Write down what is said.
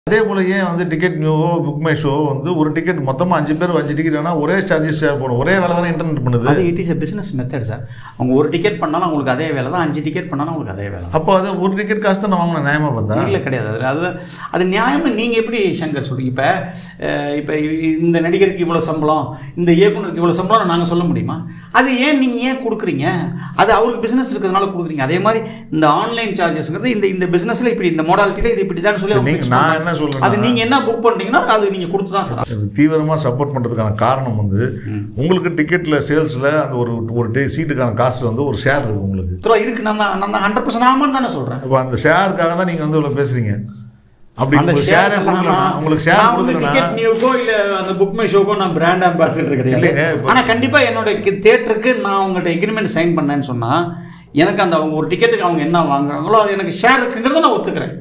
அதே போல ஏன் வந்து டிக்கெட் நியூவோ புக் மை ஷோ வந்து ஒரு டிக்கெட் மொத்தமாக அஞ்சு பேர் அஞ்சு டிக்கெட் வேணா ஒரே சார்ஜஸ் ஷேர் பண்ணும் ஒரே வேலை தானே இன்டர்நெட் பண்ணுது அது it is a business method sir அவங்க ஒரு டிக்கெட் பண்ணாலும் அவங்களுக்கு அதே வேலை தான் அஞ்சு டிக்கெட் பண்ணாலும் அவங்களுக்கு அதே வேலை அப்போ அது ஒரு டிக்கெட் காசு தான் வாங்கின நியாயமாக பார்த்தா இல்லை கிடையாது அது அது அது நியாயமாக நீங்கள் எப்படி சங்கர் சொல்றீங்க இப்போ இப்போ இந்த நடிகருக்கு இவ்வளோ சம்பளம் இந்த இயக்குனருக்கு இவ்வளோ சம்பளம் நாங்கள் சொல்ல முடியுமா அது ஏன் நீங்கள் ஏன் கொடுக்குறீங்க அது அவருக்கு பிஸ்னஸ் இருக்கிறதுனால கொடுக்குறீங்க அதே மாதிரி இந்த ஆன்லைன் சார்ஜஸ்ங்கிறது இந்த இந்த பிஸ்னஸில் இப்படி இந்த மோடாலிட்டியில் இது இப்படி தான் சொல்லி அவங்க நீங்க- fix நான் பண்றாங்க. என்ன சொல்றேன்னா- அது நீங்கள் என்ன புக் பண்ணுறீங்கன்னா அது நீங்கள் கொடுத்து தான் சார் இது தீவிரமாக சப்போர்ட் பண்ணுறதுக்கான காரணம் வந்து உங்களுக்கு டிக்கெட்டில் சேல்ஸில் அந்த ஒரு ஒரு டே சீட்டுக்கான காசு வந்து ஒரு ஷேர் இருக்குது உங்களுக்கு துறை இருக்கு நான் தான் நான் தான் ஹண்ட்ரட் பர்சன்ட் ஆமான்னு தானே சொல்கிறேன் இப்போ அந்த ஷேருக்காக தான் நீங்கள் வந்து இவ்வளோ பேசுறீங்க அப்படி அந்த உங்களுக்கு ஷேர் ஷேரே கொடுக்கலனா உங்களுக்கு ஷேர் நான் வந்து கொடுக்கலனா டிக்கெட் நியூக்கோ இல்ல அந்த புக் மை ஷோக்கோ நான் பிராண்ட் அம்பாசிடர் கிடையாது இல்லைங்க, இப்ப- ஆனா கண்டிப்பா என்னோட தேட்டருக்கு நான் உங்கள்ட்ட எக்ரிமெண்ட் சைன் பண்ணேன்னு சொன்னா எனக்கு அந்த அவங்க ஒரு டிக்கெட்டுக்கு அவங்க என்ன வாங்குறாங்களோ அது எனக்கு ஷேர் இருக்குங்கிறத நான் ஒத்துக்கிறேன்